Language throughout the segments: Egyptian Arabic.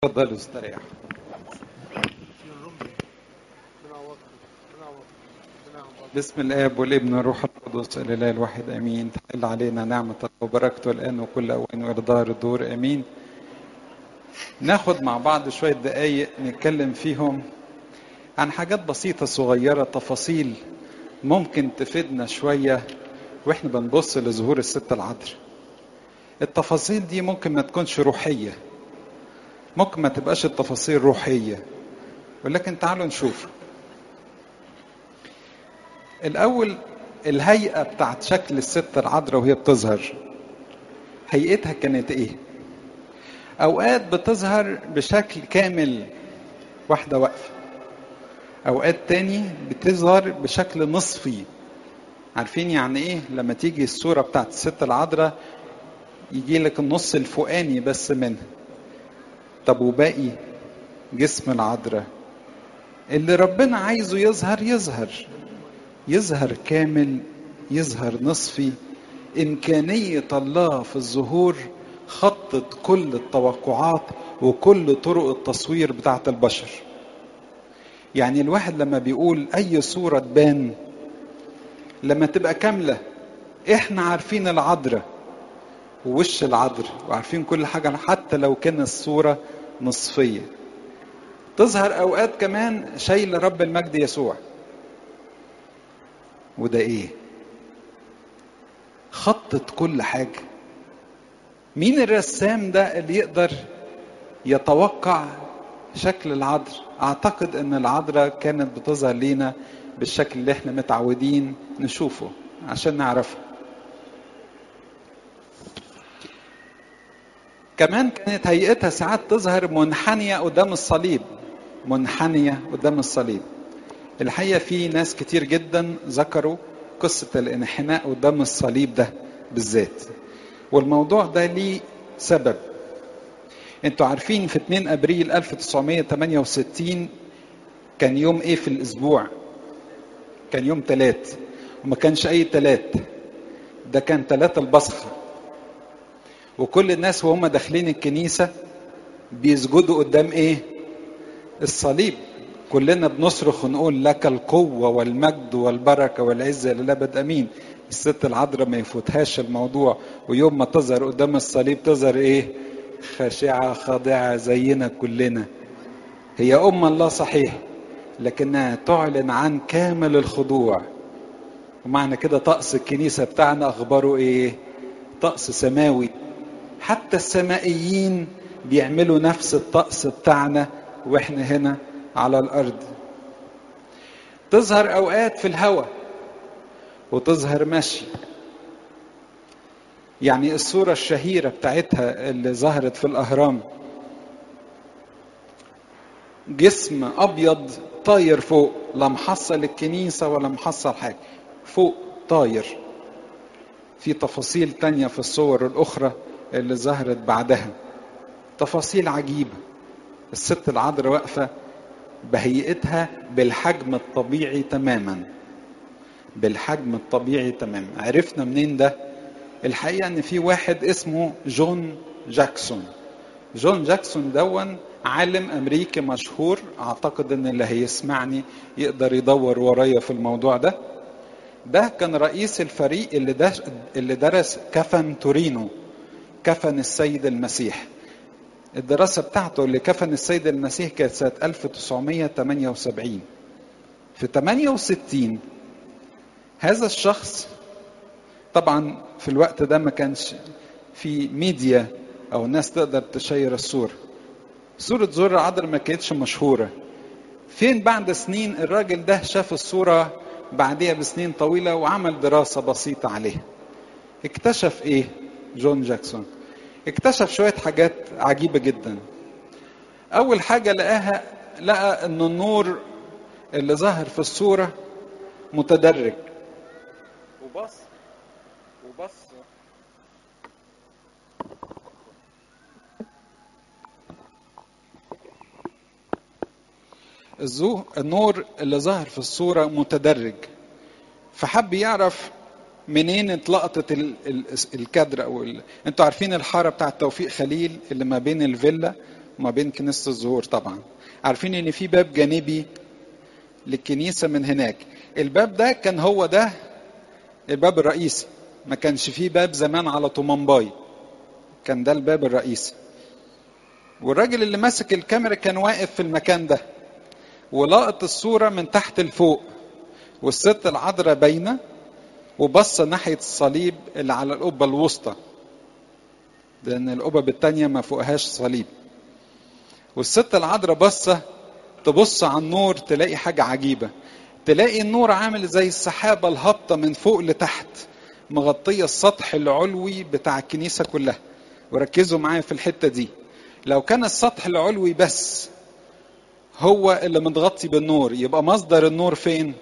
اتفضلوا استريحوا بسم الاب والابن والروح القدس الاله الواحد امين تحل علينا نعمه الله وبركته الان وكل اوان وارضاء الدور امين ناخد مع بعض شويه دقايق نتكلم فيهم عن حاجات بسيطه صغيره تفاصيل ممكن تفيدنا شويه واحنا بنبص لظهور الست العذراء التفاصيل دي ممكن ما تكونش روحيه ممكن ما تبقاش التفاصيل روحيه ولكن تعالوا نشوف الأول الهيئة بتاعت شكل الست العذراء وهي بتظهر هيئتها كانت إيه؟ أوقات بتظهر بشكل كامل واحدة واقفة أوقات تاني بتظهر بشكل نصفي عارفين يعني إيه لما تيجي الصورة بتاعت الست العذراء يجي لك النص الفوقاني بس منها طب وباقي جسم العذراء اللي ربنا عايزه يظهر يظهر يظهر كامل يظهر نصفي إمكانية الله في الظهور خطت كل التوقعات وكل طرق التصوير بتاعت البشر يعني الواحد لما بيقول أي صورة تبان لما تبقى كاملة إحنا عارفين العذراء ووش العذراء وعارفين كل حاجة حتى لو كان الصورة نصفية تظهر أوقات كمان شايل رب المجد يسوع وده ايه خطط كل حاجه مين الرسام ده اللي يقدر يتوقع شكل العذراء اعتقد ان العذراء كانت بتظهر لينا بالشكل اللي احنا متعودين نشوفه عشان نعرفه كمان كانت هيئتها ساعات تظهر منحنية قدام الصليب منحنية قدام الصليب الحقيقة في ناس كتير جدا ذكروا قصة الانحناء قدام الصليب ده بالذات والموضوع ده ليه سبب انتوا عارفين في 2 ابريل 1968 كان يوم ايه في الاسبوع كان يوم تلات وما كانش اي تلات ده كان تلات البصخة وكل الناس وهم داخلين الكنيسة بيسجدوا قدام ايه الصليب كلنا بنصرخ ونقول لك القوة والمجد والبركة والعزة للأبد أمين الست العذراء ما يفوتهاش الموضوع ويوم ما تظهر قدام الصليب تظهر إيه خاشعة خاضعة زينا كلنا هي أم الله صحيح لكنها تعلن عن كامل الخضوع ومعنى كده طقس الكنيسة بتاعنا أخباره إيه طقس سماوي حتى السمائيين بيعملوا نفس الطقس بتاعنا واحنا هنا على الارض تظهر اوقات في الهواء وتظهر مشي يعني الصورة الشهيرة بتاعتها اللي ظهرت في الأهرام جسم أبيض طاير فوق لا محصل الكنيسة ولا محصل حاجة فوق طاير في تفاصيل تانية في الصور الأخرى اللي ظهرت بعدها تفاصيل عجيبة الست العذراء واقفة بهيئتها بالحجم الطبيعي تماما بالحجم الطبيعي تماما عرفنا منين ده الحقيقة ان في واحد اسمه جون جاكسون جون جاكسون دون عالم امريكي مشهور اعتقد ان اللي هيسمعني يقدر يدور ورايا في الموضوع ده ده كان رئيس الفريق اللي, درس اللي درس كفن تورينو كفن السيد المسيح الدراسة بتاعته اللي كفن السيد المسيح كانت سنة 1978 في 68 هذا الشخص طبعا في الوقت ده ما كانش في ميديا او ناس تقدر تشير الصورة صورة زور العذراء ما كانتش مشهورة فين بعد سنين الراجل ده شاف الصورة بعديها بسنين طويلة وعمل دراسة بسيطة عليها اكتشف ايه جون جاكسون اكتشف شوية حاجات عجيبة جدا أول حاجة لقاها لقى أن النور اللي ظهر في الصورة متدرج وبص وبص النور اللي ظهر في الصورة متدرج فحب يعرف منين اتلقطت الكادر او ال... انتوا عارفين الحاره بتاعه توفيق خليل اللي ما بين الفيلا وما بين كنيسة الزهور طبعا عارفين ان في باب جانبي للكنيسة من هناك الباب ده كان هو ده الباب الرئيسي ما كانش فيه باب زمان على طومنباي كان ده الباب الرئيسي والراجل اللي ماسك الكاميرا كان واقف في المكان ده ولقط الصورة من تحت لفوق والست العذراء باينة وبص ناحية الصليب اللي على القبة الوسطى لأن القبب التانية ما فوقهاش صليب والست العذراء بصة تبص على النور تلاقي حاجة عجيبة تلاقي النور عامل زي السحابة الهابطة من فوق لتحت مغطية السطح العلوي بتاع الكنيسة كلها وركزوا معايا في الحتة دي لو كان السطح العلوي بس هو اللي متغطي بالنور يبقى مصدر النور فين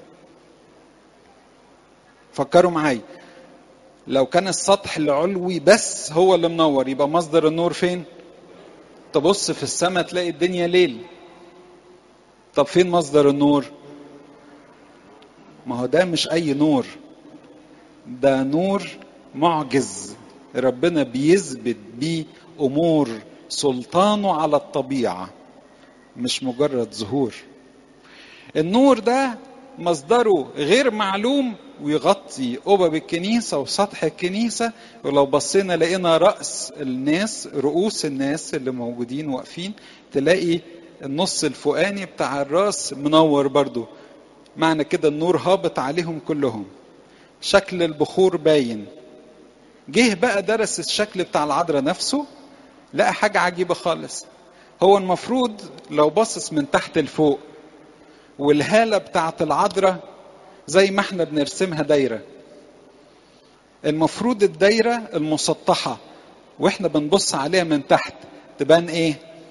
فكروا معايا لو كان السطح العلوي بس هو اللي منور يبقى مصدر النور فين تبص في السماء تلاقي الدنيا ليل طب فين مصدر النور ما هو ده مش اي نور ده نور معجز ربنا بيثبت بيه امور سلطانه على الطبيعه مش مجرد ظهور النور ده مصدره غير معلوم ويغطي قبب الكنيسة وسطح الكنيسة ولو بصينا لقينا رأس الناس رؤوس الناس اللي موجودين واقفين تلاقي النص الفوقاني بتاع الراس منور برضو معنى كده النور هابط عليهم كلهم شكل البخور باين جه بقى درس الشكل بتاع العذراء نفسه لقى حاجة عجيبة خالص هو المفروض لو باصص من تحت لفوق والهالة بتاعت العذراء زي ما احنا بنرسمها دايرة المفروض الدايرة المسطحة واحنا بنبص عليها من تحت تبان ايه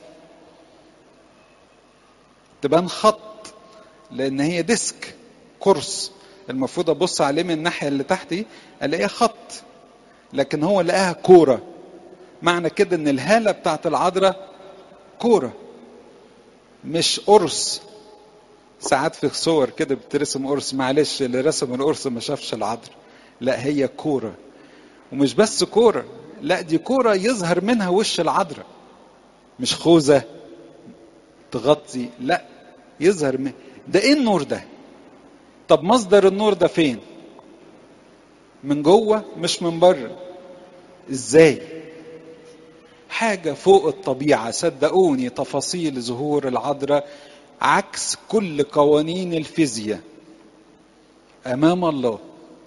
تبان خط لان هي ديسك كرس المفروض ابص عليه من الناحية اللي تحت دي الاقيه خط لكن هو لقاها كورة معنى كده ان الهالة بتاعت العذراء كورة مش قرص ساعات في صور كده بترسم قرص معلش اللي رسم القرص ما شافش العذراء لا هي كورة ومش بس كورة لا دي كورة يظهر منها وش العذراء مش خوذة تغطي لا يظهر من ده ايه النور ده طب مصدر النور ده فين من جوه مش من بره ازاي حاجة فوق الطبيعة صدقوني تفاصيل ظهور العذراء عكس كل قوانين الفيزياء أمام الله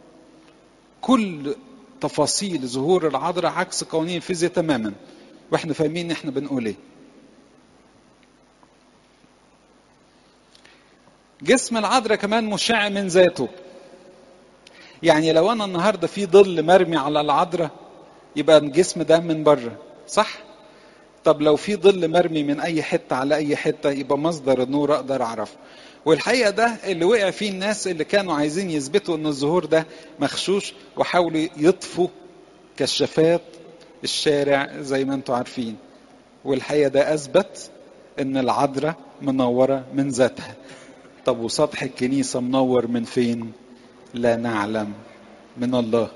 كل تفاصيل ظهور العذراء عكس قوانين الفيزياء تماما واحنا فاهمين احنا بنقول ايه جسم العذراء كمان مشع من ذاته يعني لو انا النهارده في ظل مرمي على العذراء يبقى الجسم ده من بره صح طب لو في ظل مرمي من اي حته على اي حته يبقى مصدر النور اقدر اعرفه والحقيقه ده اللي وقع فيه الناس اللي كانوا عايزين يثبتوا ان الظهور ده مغشوش وحاولوا يطفوا كشافات الشارع زي ما انتم عارفين والحقيقه ده اثبت ان العذراء منوره من ذاتها طب وسطح الكنيسه منور من فين لا نعلم من الله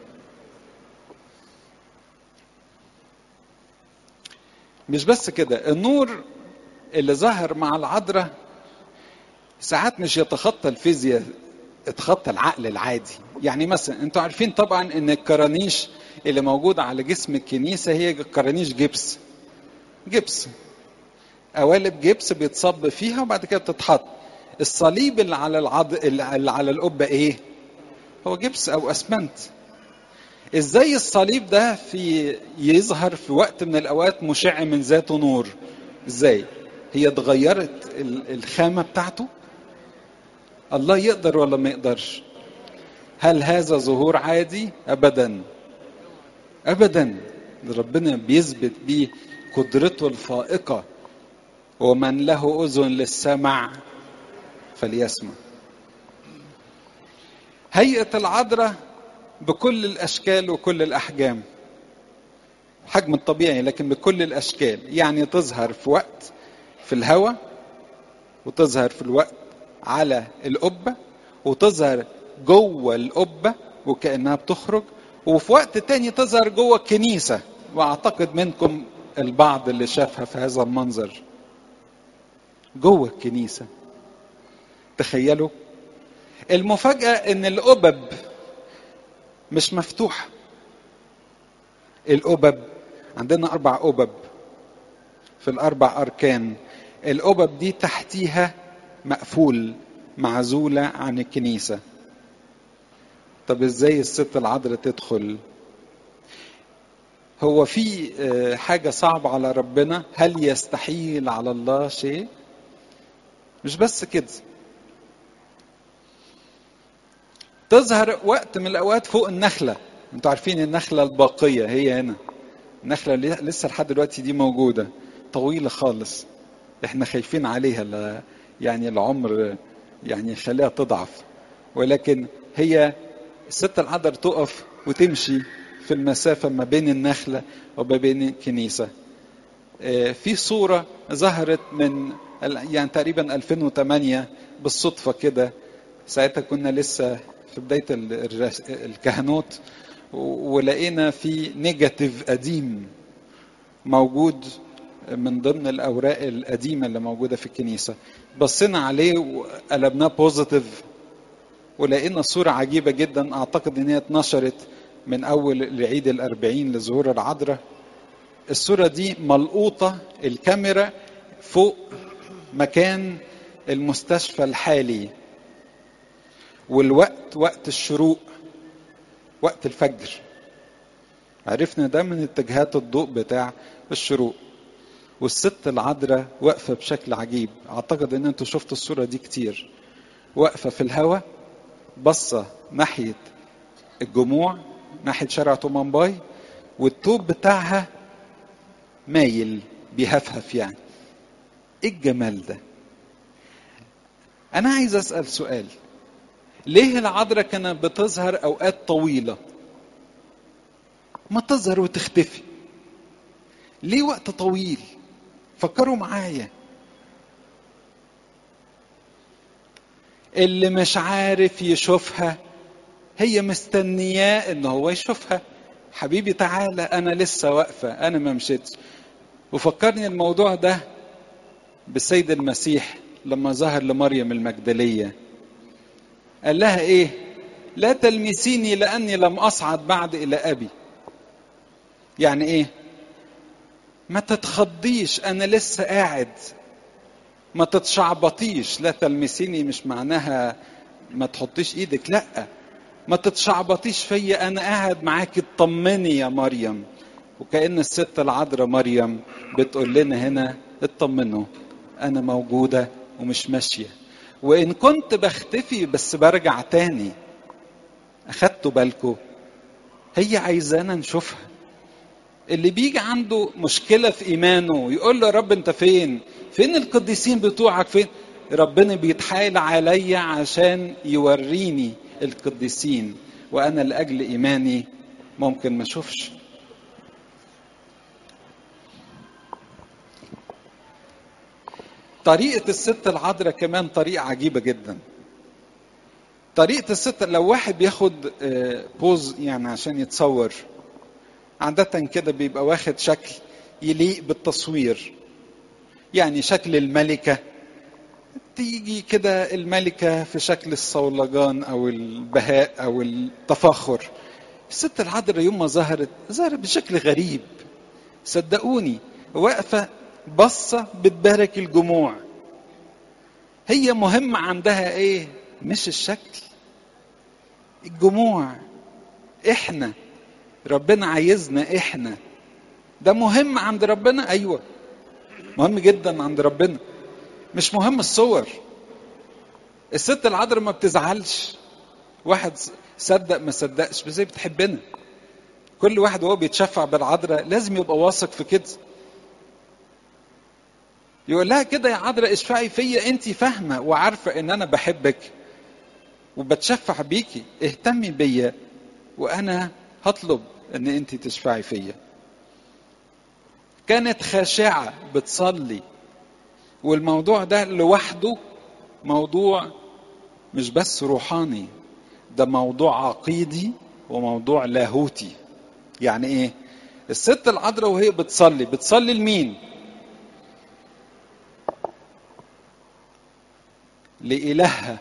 مش بس كده النور اللي ظهر مع العذراء ساعات مش يتخطى الفيزياء اتخطى العقل العادي يعني مثلا انتوا عارفين طبعا ان الكرانيش اللي موجودة على جسم الكنيسة هي كرانيش جبس جبس قوالب جبس بيتصب فيها وبعد كده بتتحط الصليب اللي على العض... اللي على القبة ايه هو جبس او اسمنت ازاي الصليب ده في يظهر في وقت من الاوقات مشع من ذاته نور ازاي هي اتغيرت الخامه بتاعته الله يقدر ولا ما يقدرش هل هذا ظهور عادي ابدا ابدا ربنا بيثبت بيه قدرته الفائقه ومن له اذن للسمع فليسمع هيئه العذراء بكل الاشكال وكل الاحجام حجم الطبيعي لكن بكل الاشكال يعني تظهر في وقت في الهواء وتظهر في الوقت على القبه وتظهر جوه القبه وكانها بتخرج وفي وقت تاني تظهر جوه الكنيسه واعتقد منكم البعض اللي شافها في هذا المنظر جوه الكنيسة تخيلوا المفاجأة ان القبب مش مفتوحة القبب عندنا أربع قبب في الأربع أركان القبب دي تحتيها مقفول معزولة عن الكنيسة طب ازاي الست العذراء تدخل هو في حاجة صعبة على ربنا هل يستحيل على الله شيء مش بس كده تظهر وقت من الأوقات فوق النخلة انتوا عارفين النخلة الباقية هي هنا النخلة لسه لحد دلوقتي دي موجودة طويلة خالص احنا خايفين عليها لا يعني العمر يعني يخليها تضعف ولكن هي الست العذراء تقف وتمشي في المسافة ما بين النخلة وما بين الكنيسة في صورة ظهرت من يعني تقريبا 2008 بالصدفة كده ساعتها كنا لسه في بداية الكهنوت ولقينا في نيجاتيف قديم موجود من ضمن الأوراق القديمة اللي موجودة في الكنيسة بصينا عليه وقلبناه بوزيتيف ولقينا صورة عجيبة جدا أعتقد إن هي اتنشرت من أول العيد الأربعين لظهور العذراء الصورة دي ملقوطة الكاميرا فوق مكان المستشفى الحالي والوقت وقت الشروق وقت الفجر عرفنا ده من اتجاهات الضوء بتاع الشروق والست العذراء واقفة بشكل عجيب أعتقد إن أنتوا شفتوا الصورة دي كتير واقفة في الهواء بصة ناحية الجموع ناحية شارع طومنباي والتوب بتاعها مايل بيهفهف يعني ايه الجمال ده انا عايز اسال سؤال ليه العذراء كانت بتظهر اوقات طويله ما تظهر وتختفي ليه وقت طويل فكروا معايا اللي مش عارف يشوفها هي مستنياه ان هو يشوفها حبيبي تعالى انا لسه واقفه انا ما مشيتش وفكرني الموضوع ده بالسيد المسيح لما ظهر لمريم المجدليه قال لها ايه لا تلمسيني لاني لم اصعد بعد الى ابي يعني ايه ما تتخضيش انا لسه قاعد ما تتشعبطيش لا تلمسيني مش معناها ما تحطيش ايدك لا ما تتشعبطيش فيا انا قاعد معاك اطمني يا مريم وكأن الست العذراء مريم بتقول لنا هنا اطمنوا انا موجودة ومش ماشية وان كنت بختفي بس برجع تاني اخدتوا بالكم هي عايزانا نشوفها اللي بيجي عنده مشكلة في إيمانه يقول له يا رب أنت فين؟ فين القديسين بتوعك فين؟ ربنا بيتحايل عليا عشان يوريني القديسين وأنا لأجل إيماني ممكن ما أشوفش. طريقة الست العذراء كمان طريقة عجيبة جدا. طريقة الست لو واحد بياخد بوز يعني عشان يتصور عادة كده بيبقى واخد شكل يليق بالتصوير يعني شكل الملكة تيجي كده الملكة في شكل الصولجان أو البهاء أو التفاخر الست العذراء يوم ما ظهرت ظهرت بشكل غريب صدقوني واقفة بصة بتبارك الجموع هي مهم عندها ايه مش الشكل الجموع احنا ربنا عايزنا احنا ده مهم عند ربنا ايوه مهم جدا عند ربنا مش مهم الصور الست العذراء ما بتزعلش واحد صدق ما صدقش بس هي بتحبنا كل واحد وهو بيتشفع بالعذراء لازم يبقى واثق في كده يقول لها كده يا عذراء اشفعي فيا انت فاهمه وعارفه ان انا بحبك وبتشفع بيكي اهتمي بيا وانا هطلب ان انت تشفعي فيا كانت خاشعه بتصلي والموضوع ده لوحده موضوع مش بس روحاني ده موضوع عقيدي وموضوع لاهوتي يعني ايه الست العذراء وهي بتصلي بتصلي لمين لإلهها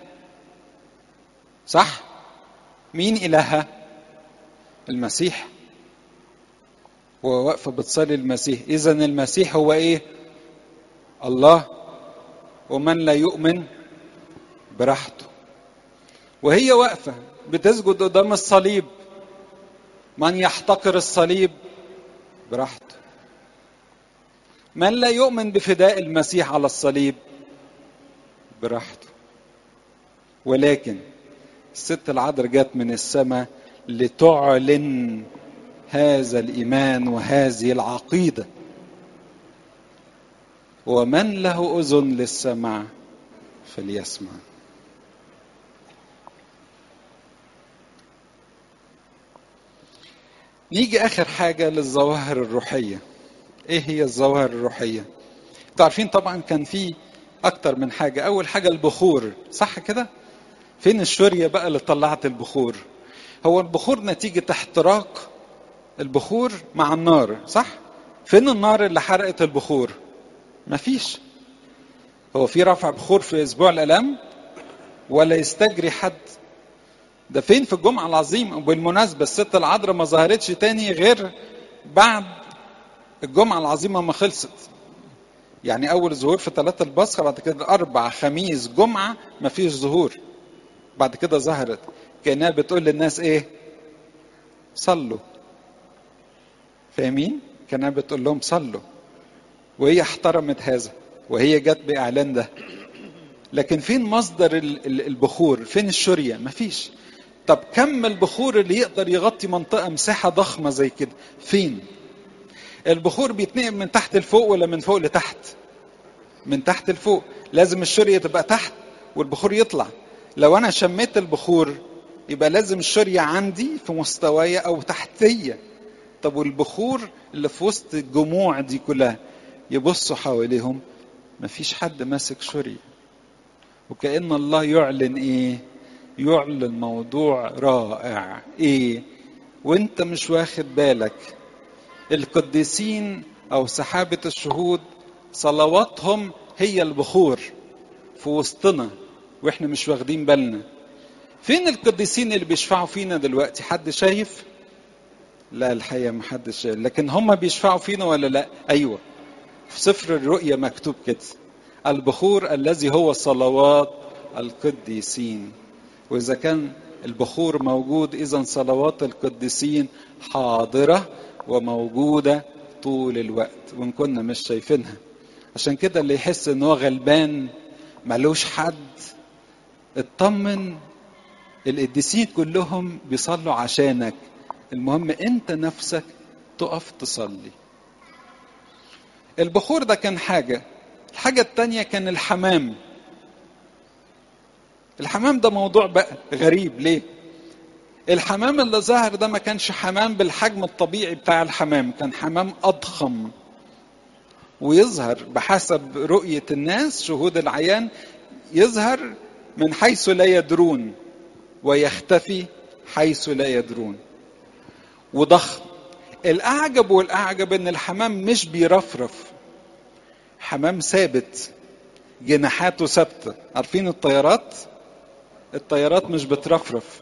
صح مين إلهها المسيح وهو واقفة بتصلي المسيح إذا المسيح هو إيه الله ومن لا يؤمن براحته وهي واقفة بتسجد قدام الصليب من يحتقر الصليب براحته من لا يؤمن بفداء المسيح على الصليب براحته ولكن الست العذراء جت من السماء لتعلن هذا الايمان وهذه العقيده ومن له اذن للسمع فليسمع نيجي اخر حاجه للظواهر الروحيه ايه هي الظواهر الروحيه انتوا عارفين طبعا كان في اكتر من حاجه اول حاجه البخور صح كده فين الشورية بقى اللي طلعت البخور هو البخور نتيجة احتراق البخور مع النار صح فين النار اللي حرقت البخور مفيش هو في رفع بخور في اسبوع الالام ولا يستجري حد ده فين في الجمعة العظيمة بالمناسبة الست العذراء ما ظهرتش تاني غير بعد الجمعة العظيمة ما خلصت يعني أول ظهور في ثلاثة البصرة بعد كده أربع خميس جمعة ما فيش ظهور بعد كده ظهرت كأنها بتقول للناس إيه صلوا فاهمين كأنها بتقول لهم صلوا وهي احترمت هذا وهي جت بإعلان ده لكن فين مصدر البخور فين الشرية مفيش طب كم البخور اللي يقدر يغطي منطقة مساحة ضخمة زي كده فين البخور بيتنقل من تحت لفوق ولا من فوق لتحت من تحت لفوق لازم الشرية تبقى تحت والبخور يطلع لو انا شميت البخور يبقى لازم الشرية عندي في مستوايا او تحتية طب والبخور اللي في وسط الجموع دي كلها يبصوا حواليهم مفيش حد ماسك شرية وكأن الله يعلن ايه يعلن موضوع رائع ايه وانت مش واخد بالك القديسين او سحابة الشهود صلواتهم هي البخور في وسطنا واحنا مش واخدين بالنا فين القديسين اللي بيشفعوا فينا دلوقتي حد شايف لا الحقيقة ما حدش شايف لكن هم بيشفعوا فينا ولا لا ايوه في سفر الرؤيا مكتوب كده البخور الذي هو صلوات القديسين واذا كان البخور موجود اذا صلوات القديسين حاضره وموجوده طول الوقت وان كنا مش شايفينها عشان كده اللي يحس ان هو غلبان ملوش حد اطمن القديسين كلهم بيصلوا عشانك المهم انت نفسك تقف تصلي البخور ده كان حاجة الحاجة التانية كان الحمام الحمام ده موضوع بقى غريب ليه الحمام اللي ظهر ده ما كانش حمام بالحجم الطبيعي بتاع الحمام كان حمام أضخم ويظهر بحسب رؤية الناس شهود العيان يظهر من حيث لا يدرون ويختفي حيث لا يدرون وضخم الأعجب والأعجب إن الحمام مش بيرفرف حمام ثابت جناحاته ثابتة عارفين الطيارات الطيارات مش بترفرف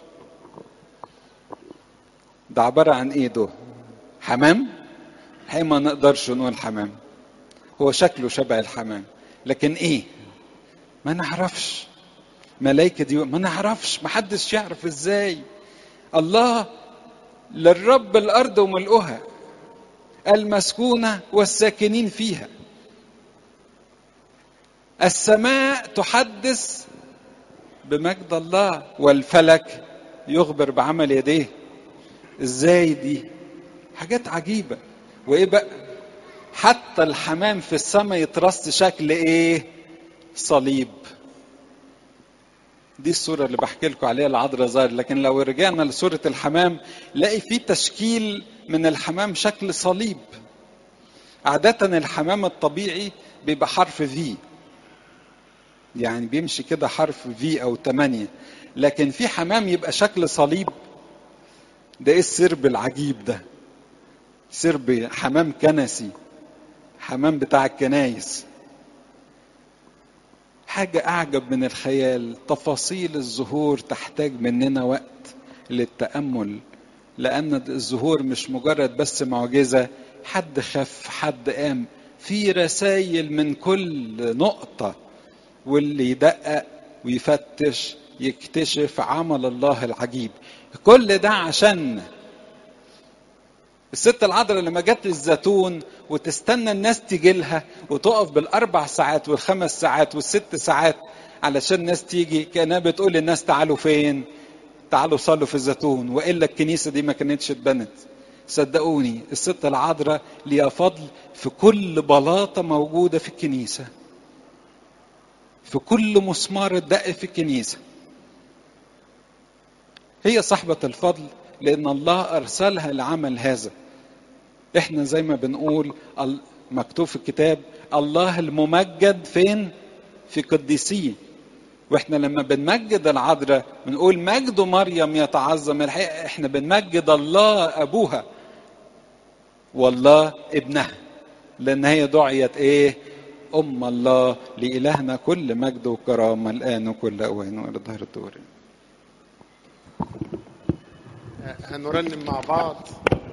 ده عبارة عن ايه ده حمام هي ما نقدرش نقول حمام هو شكله شبه الحمام لكن ايه ما نعرفش ملايكة دي ما نعرفش ما حدش يعرف ازاي الله للرب الارض وملؤها المسكونة والساكنين فيها السماء تحدث بمجد الله والفلك يخبر بعمل يديه ازاي دي حاجات عجيبة وايه بقى حتى الحمام في السماء يترص شكل ايه صليب دي الصورة اللي بحكي لكم عليها العذراء ظاهر لكن لو رجعنا لصورة الحمام لاقي في تشكيل من الحمام شكل صليب عادة الحمام الطبيعي بيبقى حرف في يعني بيمشي كده حرف في او تمانية لكن في حمام يبقى شكل صليب ده ايه السرب العجيب ده سرب حمام كنسي حمام بتاع الكنايس حاجة أعجب من الخيال تفاصيل الزهور تحتاج مننا وقت للتأمل لأن الزهور مش مجرد بس معجزة حد خف حد قام في رسائل من كل نقطة واللي يدقق ويفتش يكتشف عمل الله العجيب كل ده عشان الست العذراء لما جت للزيتون وتستنى الناس تيجي لها وتقف بالاربع ساعات والخمس ساعات والست ساعات علشان الناس تيجي كانها بتقول للناس تعالوا فين؟ تعالوا صلوا في الزيتون والا الكنيسه دي ما كانتش اتبنت. صدقوني الست العذراء ليها فضل في كل بلاطه موجوده في الكنيسه. في كل مسمار اتدق في الكنيسه. هي صاحبه الفضل لان الله ارسلها لعمل هذا. احنا زي ما بنقول مكتوب في الكتاب الله الممجد فين في قديسيه واحنا لما بنمجد العذراء بنقول مجد مريم يتعظم الحقيقه احنا بنمجد الله ابوها والله ابنها لان هي دعيت ايه ام الله لالهنا كل مجد وكرامه الان وكل اوان والى ظهر الدور هنرنم مع بعض